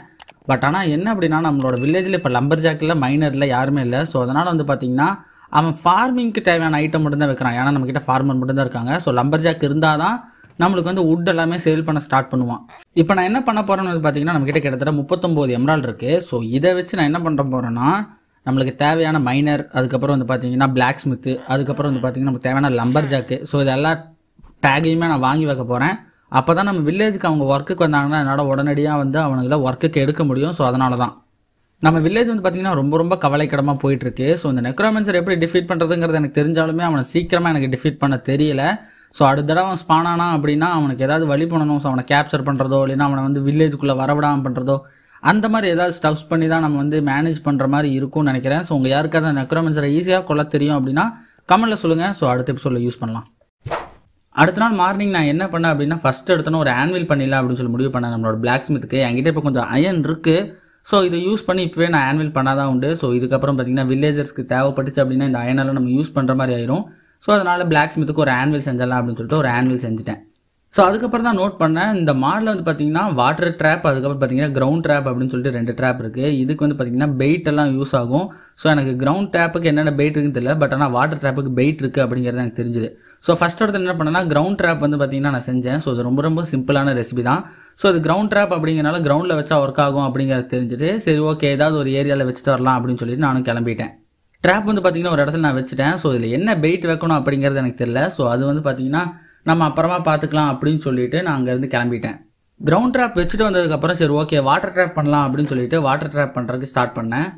பட் ஆனால் என்ன அப்படின்னா நம்மளோட வில்லேஜில் இப்போ லம்பர் ஜாக்கில் மைனரில் யாருமே இல்லை ஸோ அதனால் வந்து பார்த்தீங்கன்னா அவன் ஃபார்மிங்க்கு தேவையான ஐட்டம் மட்டும் தான் வைக்கிறான் ஏன்னா நம்மக்கிட்ட ஃபார்மர் மட்டும் தான் இருக்காங்க ஸோ லம்பர் ஜாக் இருந்தால் தான் நம்மளுக்கு வந்து வுட் எல்லாமே சேல் பண்ண ஸ்டார்ட் பண்ணுவான் இப்போ நான் என்ன பண்ண போறேன்னு வந்து பார்த்தீங்கன்னா நம்மக்கிட்ட கிட்டத்தட்ட முப்பத்தொம்போது எம்ரால் இருக்கு ஸோ இதை வச்சு நான் என்ன பண்ண போறேன்னா நம்மளுக்கு தேவையான மைனர் அதுக்கப்புறம் வந்து பார்த்தீங்கன்னா பிளாக் ஸ்மித்து அதுக்கப்புறம் வந்து பார்த்தீங்கன்னா நமக்கு தேவையான லம்பர் ஜாக்கு ஸோ இது எல்லா டேகையுமே நான் வாங்கி வைக்க போகிறேன் அப்போ தான் நம்ம வில்லேஜுக்கு அவங்க ஒர்க்குக்கு வந்தாங்கன்னா என்னால் உடனடியாக வந்து அவனுங்கள ஒர்க்குக்கு எடுக்க முடியும் ஸோ அதனால தான் நம்ம வில்லேஜ் வந்து பார்த்தீங்கன்னா ரொம்ப ரொம்ப கவலைக்கிடமாக போயிட்டு இருக்கு ஸோ இந்த நெக்ரோமென்சர் எப்படி டிஃபீட் பண்ணுறதுங்கிறது எனக்கு தெரிஞ்சாலுமே அவனை சீக்கிரமாக எனக்கு டிஃபீட் பண்ண தெரியல ஸோ அடுத்த தடவை அவன் ஸ்பான் ஆனா அப்படின்னா அவனுக்கு ஏதாவது வழி பண்ணணும் ஸோ அவனை கேப்சர் பண்ணுறதோ இல்லைன்னா அவனை வந்து வில்லேஜுக்குள்ளே வரவிடாமல் பண்ணுறதோ அந்த மாதிரி ஏதாவது ஸ்டப்ஸ் பண்ணி தான் நம்ம வந்து மேனேஜ் பண்ணுற மாதிரி இருக்கும்னு நினைக்கிறேன் ஸோ உங்கள் யாருக்காவது நெக்ரோமென்சரை ஈஸியாக கொள்ள தெரியும் அப்படின்னா கமெண்ட்டில் சொல்லுங்கள் ஸோ அடுத்த எபிசோடில் யூஸ் பண்ணலாம் அடுத்த நாள் மார்னிங் நான் என்ன பண்ணேன் அப்படின்னா ஃபர்ஸ்ட் எடுத்தோன்னு ஒரு ஆன்வில் பண்ணிடலாம் அப்படின்னு சொல்லி முடிவு பண்ணேன் நம்மளோட பிளாக் ஸ்மித்துக்கு என்கிட்ட இப்போ கொஞ்சம் அயன் இருக்கு ஸோ இதை யூஸ் பண்ணி இப்போவே நான் ஆன்வில் பண்ணாதான் உண்டு ஸோ இதுக்கப்புறம் பார்த்தீங்கன்னா வில்லேஜர்ஸ்க்கு தேவைப்பட்டுச்சு அப்படின்னா இந்த அயனெல்லாம் நம்ம யூஸ் பண்ணுற மாதிரி ஆயிரும் ஸோ அதனால பிளாக் ஸ்மித்துக்கு ஒரு ஆன்வில் செஞ்சிடலாம் அப்படின்னு சொல்லிட்டு ஒரு ஆன்வில் செஞ்சுட்டேன் ஸோ அதுக்கப்புறம் தான் நோட் பண்ணேன் இந்த மாடலில் வந்து பார்த்தீங்கன்னா வாட்டர் ட்ராப் அதுக்கப்புறம் பார்த்தீங்கன்னா கிரவுண்ட் ட்ராப் அப்படின்னு சொல்லிட்டு ரெண்டு ட்ராப் இருக்குது இதுக்கு வந்து பார்த்தீங்கன்னா பெயிட் எல்லாம் யூஸ் ஆகும் ஸோ எனக்கு கிரவுண்ட் ட்ராப்புக்கு என்னென்ன பெயிட் இருக்குன்னு தெரியல பட் ஆனால் வாட்டர் ட்ராப்புக்கு பெயிட் இருக்குது அப்படிங்கிறது எனக்கு தெரிஞ்சுது ஸோ ஃபஸ்ட் எடுத்து என்ன பண்ணேன்னா கிரவுண்ட் ட்ராப் வந்து பார்த்தீங்கன்னா நான் செஞ்சேன் ஸோ இது ரொம்ப ரொம்ப சிம்பிளான ரெசிபி தான் ஸோ இது கிரவுண்ட் ட்ராப் அப்படிங்கிறனால கிரவுண்டில் வச்சா ஒர்க் ஆகும் அப்படிங்கிறது தெரிஞ்சுட்டு சரி ஓகே ஏதாவது ஒரு ஏரியாவில் வச்சுட்டு வரலாம் அப்படின்னு சொல்லிட்டு நானும் கிளம்பிட்டேன் ட்ராப் வந்து பார்த்தீங்கன்னா ஒரு இடத்துல நான் வச்சுட்டேன் ஸோ இதில் என்ன பெயிட் வைக்கணும் அப்படிங்கிறது எனக்கு தெரியல ஸோ அது வந்து பார்த்தீங்கன்னா நம்ம அப்புறமா பார்த்துக்கலாம் அப்படின்னு சொல்லிட்டு நான் அங்கேருந்து கிளம்பிட்டேன் கிரவுண்ட் ட்ராப் வச்சுட்டு வந்ததுக்கப்புறம் சரி ஓகே வாட்டர் ட்ராப் பண்ணலாம் அப்படின்னு சொல்லிட்டு வாட்டர் ட்ராப் பண்ணுறதுக்கு ஸ்டார்ட் பண்ணேன்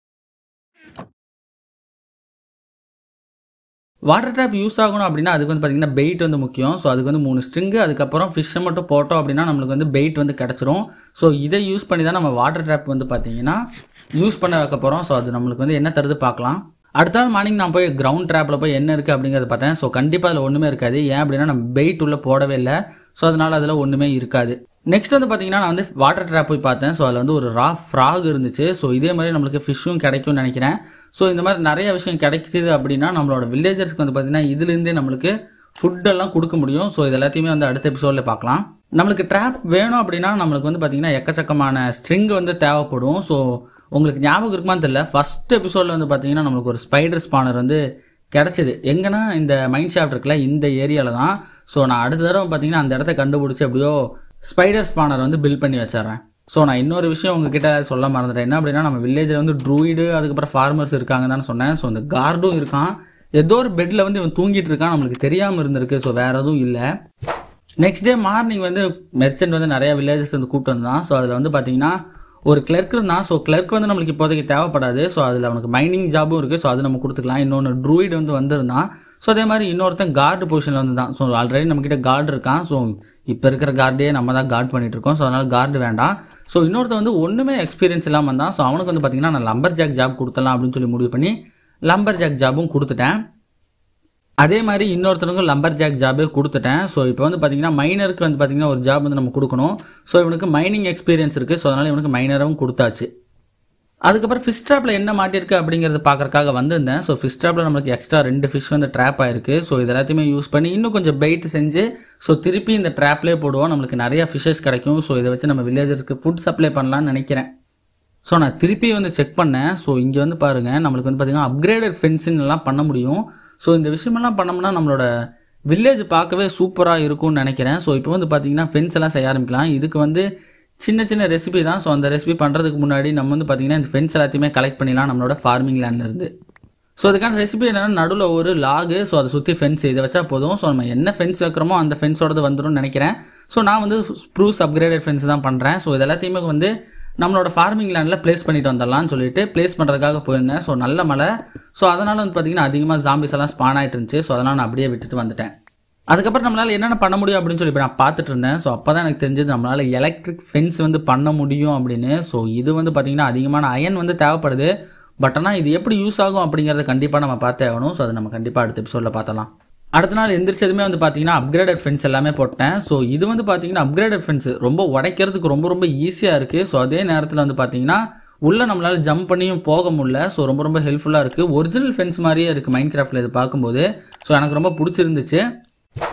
வாட்டர் ட்ராப் யூஸ் ஆகணும் அப்படின்னா அதுக்கு வந்து பார்த்தீங்கன்னா பெயிட் வந்து முக்கியம் ஸோ அதுக்கு வந்து மூணு ஸ்ட்ரிங்கு அதுக்கப்புறம் ஃபிஷ்ஷை மட்டும் போட்டோம் அப்படின்னா நம்மளுக்கு வந்து பெயிட் வந்து கிடச்சிரும் ஸோ இதை யூஸ் பண்ணி தான் நம்ம வாட்டர் ட்ராப் வந்து பார்த்தீங்கன்னா யூஸ் பண்ண வைக்க போகிறோம் ஸோ அது நம்மளுக்கு வந்து என்ன தருது பார்க்கலாம் அடுத்த நாள் மார்னிங் நான் போய் கிரவுண்ட் ட்ராப்பில் போய் என்ன இருக்குது அப்படிங்கிறத பார்த்தேன் ஸோ கண்டிப்பாக அதில் ஒன்றுமே இருக்காது ஏன் அப்படின்னா நம்ம பெயிட் உள்ள போடவே இல்லை ஸோ அதனால அதில் ஒன்றுமே இருக்காது நெக்ஸ்ட் வந்து பார்த்தீங்கன்னா நான் வந்து வாட்டர் ட்ராப் போய் பார்த்தேன் ஸோ அதில் வந்து ஒரு ரா ஃப்ராக் இருந்துச்சு ஸோ இதே மாதிரி நம்மளுக்கு ஃபிஷ்ஷும் கிடைக்கும்னு நினைக்கிறேன் ஸோ இந்த மாதிரி நிறைய விஷயம் கிடைச்சிது அப்படின்னா நம்மளோட வில்லேஜர்ஸ்க்கு வந்து பார்த்தீங்கன்னா இதுலேருந்தே நம்மளுக்கு ஃபுட்டெல்லாம் கொடுக்க முடியும் ஸோ இது எல்லாத்தையுமே வந்து அடுத்த எபிசோடில் பார்க்கலாம் நம்மளுக்கு ட்ராப் வேணும் அப்படின்னா நம்மளுக்கு வந்து பார்த்தீங்கன்னா எக்கச்சக்கமான ஸ்ட்ரிங் வந்து தேவைப்படும் ஸோ உங்களுக்கு ஞாபகம் இருக்குமான்னு தெரியல ஃபர்ஸ்ட் எபிசோடில் வந்து பார்த்தீங்கன்னா நம்மளுக்கு ஒரு ஸ்பைடர் ஸ்பானர் வந்து கிடச்சிது எங்கன்னா இந்த மைண்ட் ஷாஃப்ட் இருக்குல்ல இந்த ஏரியாவில் தான் ஸோ நான் அடுத்த தடவை பார்த்தீங்கன்னா அந்த இடத்த கண்டுபிடிச்சி எப்படியோ ஸ்பைடர் ஸ்பானர் வந்து பில்ட் பண்ணி வச்சிடுறேன் ஸோ நான் இன்னொரு விஷயம் உங்ககிட்ட சொல்ல மறந்துட்டேன் என்ன அப்படின்னா நம்ம வில்லேஜில் வந்து ட்ரூயிடு அதுக்கப்புறம் ஃபார்மர்ஸ் இருக்காங்க தான் சொன்னேன் ஸோ இந்த கார்டும் இருக்கான் ஏதோ ஒரு பெட்டில் வந்து இவன் தூங்கிட்டு இருக்கான் நம்மளுக்கு தெரியாமல் இருந்திருக்கு ஸோ வேற எதுவும் இல்லை நெக்ஸ்ட் டே மார்னிங் வந்து மெர்ச்சன்ட் வந்து நிறைய வில்லேஜஸ் வந்து கூப்பிட்டு வந்தான் ஸோ அதில் வந்து பார்த்தீங்கன்னா ஒரு கிளர்க் இருந்தான் ஸோ கிளர்க் வந்து நம்மளுக்கு இப்போதைக்கு தேவைப்படாது ஸோ அதில் அவனுக்கு மைனிங் ஜாபும் இருக்குது ஸோ அது நம்ம கொடுத்துக்கலாம் இன்னொன்று ட்ரூயிட் வந்து வந்திருந்தான் ஸோ அதே மாதிரி இன்னொருத்தன் கார்டு பொசிஷனில் வந்து தான் ஸோ ஆல்ரெடி நம்மக்கிட்ட கார்டு இருக்கான் ஸோ இப்போ இருக்கிற கார்டே நம்ம தான் கார்டு பண்ணிட்டு இருக்கோம் ஸோ அதனால் கார்டு வேண்டாம் ஸோ இன்னொருத்தன் வந்து ஒன்றுமே எக்ஸ்பீரியன்ஸ் இல்லாமல் இருந்தான் ஸோ அவனுக்கு வந்து பார்த்தீங்கன்னா நான் லம்பர் ஜாக் ஜாப் கொடுத்தலாம் அப்படின்னு சொல்லி முடிவு பண்ணி லம்பர் ஜாக் ஜாபும் கொடுத்துட்டேன் அதே மாதிரி இன்னொருத்தனுக்கும் லம்பர் ஜாக் ஜாபே கொடுத்துட்டேன் ஸோ இப்போ வந்து பார்த்தீங்கன்னா மைனருக்கு வந்து பார்த்தீங்கன்னா ஒரு ஜாப் வந்து நம்ம கொடுக்கணும் ஸோ இவனுக்கு மைனிங் எக்ஸ்பீரியன்ஸ் இருக்குது ஸோ அதனால் இவனுக்கு மைனரும் கொடுத்தாச்சு அதுக்கப்புறம் ஃபிஷ் ட்ராப்பில் என்ன மாட்டிருக்கு அப்படிங்கிறது பார்க்கறக்காக வந்திருந்தேன் ஸோ ஃபிஷ் ட்ராப்பில் நம்மளுக்கு எக்ஸ்ட்ரா ரெண்டு ஃபிஷ் வந்து ட்ராப் ஆயிருக்கு ஸோ இது எல்லாத்தையுமே யூஸ் பண்ணி இன்னும் கொஞ்சம் பெயிட் செஞ்சு ஸோ திருப்பி இந்த ட்ராப்லேயே போடுவோம் நம்மளுக்கு நிறைய ஃபிஷ்ஷஸ் கிடைக்கும் ஸோ இதை வச்சு நம்ம வில்லேஜருக்கு ஃபுட் சப்ளை பண்ணலாம்னு நினைக்கிறேன் ஸோ நான் திருப்பி வந்து செக் பண்ணேன் ஸோ இங்கே வந்து பாருங்கள் நம்மளுக்கு வந்து பார்த்தீங்கன்னா அப்கிரேடட் ஃபென்சிங் எல்லாம் பண்ண முடியும் ஸோ இந்த விஷயமெல்லாம் பண்ணோம்னா நம்மளோட வில்லேஜ் பார்க்கவே சூப்பராக இருக்கும்னு நினைக்கிறேன் ஸோ இப்போ வந்து பார்த்தீங்கன்னா ஃபென்ஸ் எல்லாம் செய்ய ஆரம்பிக்கலாம் இதுக்கு வந்து சின்ன சின்ன ரெசிபி தான் ஸோ அந்த ரெசிபி பண்ணுறதுக்கு முன்னாடி நம்ம வந்து பார்த்தீங்கன்னா இந்த ஃபென்ஸ் எல்லாத்தையுமே கலெக்ட் பண்ணிடலாம் நம்மளோட ஃபார்மிங் லேண்ட்லேருந்து ஸோ அதுக்கான ரெசிபி என்னன்னா நடுவில் ஒரு லாகு ஸோ அதை சுற்றி ஃபென்ஸ் இதை வச்சா போதும் ஸோ நம்ம என்ன ஃபென்ஸ் வைக்கிறோமோ அந்த ஃபென்ஸோடது வந்துடும் நினைக்கிறேன் ஸோ நான் வந்து ஸ்ப்ரூஸ் அப்கிரேடட் ஃபென்ஸ் தான் பண்ணுறேன் ஸோ இது எல்லாத்தையுமே வந்து நம்மளோட ஃபார்மிங் லேண்டில் ப்ளேஸ் பண்ணிட்டு வந்துடலாம்னு சொல்லிட்டு ப்ளேஸ் பண்ணுறதுக்காக போயிருந்தேன் ஸோ நல்ல மழை ஸோ அதனால் வந்து பார்த்தீங்கன்னா அதிகமாக ஜாம்பிஸ் எல்லாம் ஸ்பான் ஆகிட்டு இருந்துச்சு ஸோ அதனால் நான் அப்படியே விட்டுட்டு வந்துட்டேன் அதுக்கப்புறம் நம்மளால் என்னென்ன பண்ண முடியும் அப்படின்னு சொல்லி இப்ப நான் பார்த்துட்டு இருந்தேன் ஸோ அப்போ தான் எனக்கு தெரிஞ்சது நம்மளால் எலக்ட்ரிக் ஃபென்ஸ் வந்து பண்ண முடியும் அப்படின்னு ஸோ இது வந்து பார்த்தீங்கன்னா அதிகமான அயன் வந்து தேவைப்படுது பட் ஆனால் இது எப்படி யூஸ் ஆகும் அப்படிங்கிறத கண்டிப்பாக நம்ம பார்த்தே ஆகணும் ஸோ அதை நம்ம கண்டிப்பாக அடுத்த எபிசோடில் பார்த்தலாம் அடுத்த நாள் எந்திரிச்சதுமே வந்து பார்த்தீங்கன்னா அப்கிரேடட் ஃபென்ஸ் எல்லாமே போட்டேன் ஸோ இது வந்து பார்த்தீங்கன்னா அப்கிரேடட் ஃபென்ஸ் ரொம்ப உடைக்கிறதுக்கு ரொம்ப ரொம்ப ஈஸியாக இருக்குது ஸோ அதே நேரத்தில் வந்து பார்த்தீங்கன்னா உள்ள நம்மளால ஜம்ப் பண்ணியும் போக முடியல ஸோ ரொம்ப ரொம்ப ஹெல்ப்ஃபுல்லாக இருக்குது ஒரிஜினல் ஃபென்ஸ் மாதிரியே இருக்குது மைண்ட் கிராஃப்டில் இது பார்க்கும்போது ஸோ எனக்கு ரொம்ப பிடிச்சிருந்துச்சு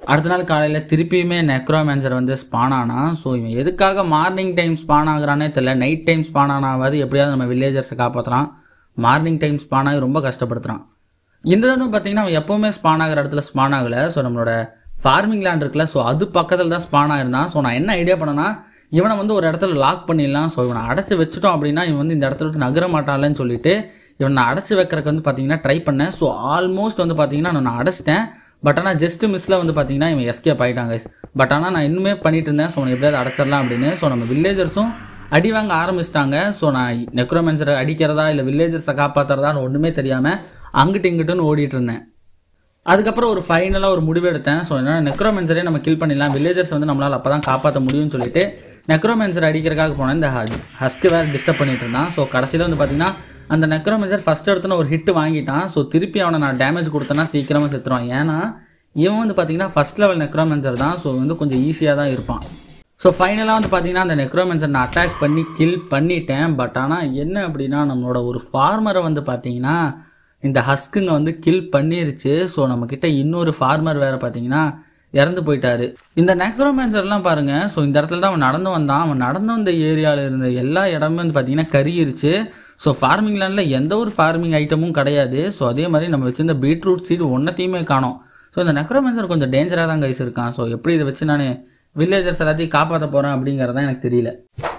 அடுத்த நாள் காலையில் திருப்பியுமே நெக்ரோமேன்சர் வந்து ஸ்பான் ஆனான் ஸோ இவன் எதுக்காக மார்னிங் டைம் ஸ்பான் ஆகுறானே தெரியல நைட் டைம் ஸ்பான் ஆனாவது எப்படியாவது நம்ம வில்லேஜர்ஸை காப்பாற்றுறான் மார்னிங் டைம் ஸ்பான் ஆகி ரொம்ப கஷ்டப்படுத்துறான் இந்த தடவை பார்த்தீங்கன்னா அவன் எப்பவுமே ஸ்பான் ஆகிற இடத்துல ஸ்பான் ஆகலை ஸோ நம்மளோட ஃபார்மிங் லேண்ட் இருக்குல்ல ஸோ அது பக்கத்தில் தான் ஸ்பான் ஆயிருந்தான் ஸோ நான் என்ன ஐடியா பண்ணேன்னா இவனை வந்து ஒரு இடத்துல லாக் பண்ணிடலாம் ஸோ இவனை அடைச்சி வச்சுட்டோம் அப்படின்னா இவன் வந்து இந்த இடத்துல விட்டு நகர மாட்டான்லன்னு சொல்லிட்டு இவன் நான் அடைச்சி வைக்கிறதுக்கு வந்து பார்த்தீங்கன்னா ட்ரை பண்ணேன் ஸோ ஆல்மோஸ்ட் வந்து பார்த்தீங்கன்னா நான் அடைச்சிட்டேன் பட் ஆனால் ஜஸ்ட் மிஸ்ல வந்து பார்த்தீங்கன்னா இவன் எஸ்கேப் ஆயிட்டாங்க பட் ஆனால் நான் இன்னுமே பண்ணிட்டு இருந்தேன் ஸோ எப்படியாவது அடைச்சிடலாம் அப்படின்னு ஸோ நம்ம வில்லேஜர்ஸும் அடி வாங்க ஆரம்பிச்சிட்டாங்க ஸோ நான் நெக்ரோமென்சரை அடிக்கிறதா இல்லை வில்லேஜர்ஸை காப்பாற்றுறதான்னு ஒன்றுமே தெரியாமல் அங்கிட்டு இங்கிட்டுன்னு ஓடிட்டு இருந்தேன் அதுக்கப்புறம் ஒரு ஃபைனலாக ஒரு முடிவு எடுத்தேன் ஸோ என்ன நெக்ரோமென்சரே நம்ம கில் பண்ணிடலாம் வில்லேஜர்ஸ் வந்து நம்மளால் அப்போ தான் காப்பாற்ற முடியும்னு சொல்லிட்டு நெக்ரோமென்சர் அடிக்கிறதுக்காக போனேன் இந்த ஹஸ்க்கு வேறு டிஸ்டர்ப் பண்ணிட்டு இருந்தான் ஸோ கடைசியில் வந்து பார்த்தீங்கன்னா அந்த நெக்ரோமென்சர் ஃபர்ஸ்ட் எடுத்துன்னு ஒரு ஹிட் வாங்கிட்டான் ஸோ திருப்பி அவனை நான் டேமேஜ் கொடுத்தேன்னா சீக்கிரமாக செத்துருவான் ஏன்னா இவன் வந்து பார்த்தீங்கன்னா ஃபர்ஸ்ட் லெவல் நெக்ரோமென்சர் தான் ஸோ வந்து கொஞ்சம் ஈஸியாக தான் இருப்பான் ஸோ ஃபைனலாக வந்து பார்த்தீங்கன்னா அந்த நெக்ரோமென்சர் நான் அட்டாக் பண்ணி கில் பண்ணிட்டேன் பட் ஆனால் என்ன அப்படின்னா நம்மளோட ஒரு ஃபார்மரை வந்து பார்த்தீங்கன்னா இந்த ஹஸ்க்குங்க வந்து கில் பண்ணிருச்சு ஸோ நம்மக்கிட்ட இன்னொரு ஃபார்மர் வேற பார்த்தீங்கன்னா இறந்து போயிட்டாரு இந்த நெக்ரோமேன்சர்லாம் பாருங்க ஸோ இந்த இடத்துல தான் அவன் நடந்து வந்தான் அவன் நடந்து வந்த ஏரியாவில் இருந்த எல்லா இடமும் வந்து பார்த்தீங்கன்னா கரியிருச்சு ஸோ ஃபார்மிங் லேண்டில் எந்த ஒரு ஃபார்மிங் ஐட்டமும் கிடையாது ஸோ அதே மாதிரி நம்ம வச்சிருந்த பீட்ரூட் சீடு ஒன்றத்தையுமே காணோம் ஸோ இந்த நெக்ரோமேன்சர் கொஞ்சம் டேஞ்சராக தான் கைஸ் இருக்கான் ஸோ எப்படி இதை வச்சு நான் வில்லேஜர்ஸ் எல்லாத்தையும் காப்பாற்ற போகிறேன் அப்படிங்கிறதான் எனக்கு தெரியல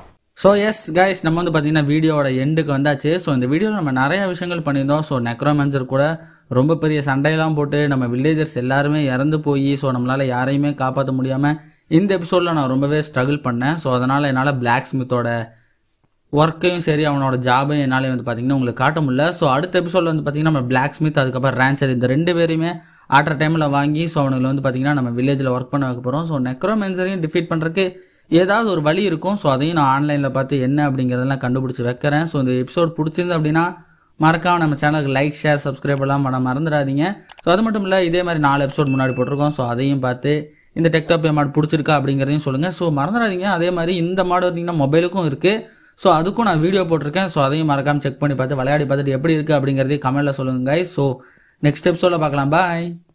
ஸோ எஸ் கைஸ் நம்ம வந்து பார்த்தீங்கன்னா வீடியோவோட எண்டுக்கு வந்தாச்சு ஸோ இந்த வீடியோவில் நம்ம நிறைய விஷயங்கள் பண்ணியிருந்தோம் ஸோ நெக்ரோமேன்சர் கூட ரொம்ப பெரிய சண்டையெல்லாம் போட்டு நம்ம வில்லேஜர்ஸ் எல்லாருமே இறந்து போய் ஸோ நம்மளால் யாரையுமே காப்பாற்ற முடியாமல் இந்த எபிசோடில் நான் ரொம்பவே ஸ்ட்ரகிள் பண்ணேன் ஸோ அதனால் என்னால் பிளாக் ஸ்மித்தோட ஒர்க்கையும் சரி அவனோட ஜாபையும் என்னாலே வந்து பார்த்தீங்கன்னா உங்களுக்கு காட்ட முடியல ஸோ அடுத்த எபிசோடில் வந்து பார்த்தீங்கன்னா நம்ம பிளாக் ஸ்மித் அதுக்கப்புறம் ரேன்சர் இந்த ரெண்டு பேரையுமே ஆடுற டைமில் வாங்கி ஸோ அவனுங்களை வந்து பார்த்தீங்கன்னா நம்ம வில்லேஜில் ஒர்க் பண்ண வைக்க போகிறோம் ஸோ நெக்ரோமென்சரையும் டிஃபீட் பண்ணுறதுக்கு ஏதாவது ஒரு வழி இருக்கும் ஸோ அதையும் நான் ஆன்லைனில் பார்த்து என்ன அப்படிங்கிறதெல்லாம் கண்டுபிடிச்சி வைக்கிறேன் ஸோ இந்த எபிசோட் பிடிச்சிருந்து அப்படின்னா மறக்காம நம்ம சேனலுக்கு லைக் ஷேர் சப்ஸ்கிரைப் எல்லாம் பண்ண மறந்துடாதீங்க ஸோ அது மட்டும் இல்லை இதே மாதிரி நாலு எபிசோட் முன்னாடி போட்டிருக்கோம் ஸோ அதையும் பார்த்து இந்த டெக்டாப் மாடு பிடிச்சிருக்கா அப்படிங்கிறதையும் சொல்லுங்கள் ஸோ மறந்துடாதீங்க அதே மாதிரி இந்த மாடு பார்த்தீங்கன்னா மொபைலுக்கும் இருக்குது ஸோ அதுக்கும் நான் வீடியோ போட்டிருக்கேன் ஸோ அதையும் மறக்காம செக் பண்ணி பார்த்து விளையாடி பார்த்துட்டு எப்படி இருக்குது அப்படிங்கிறதையும் கமெண்ட்டில் சொல்லுங்கள் guys ஸோ நெக்ஸ்ட் எபிசோடில் பார்க்கலாம் பாய்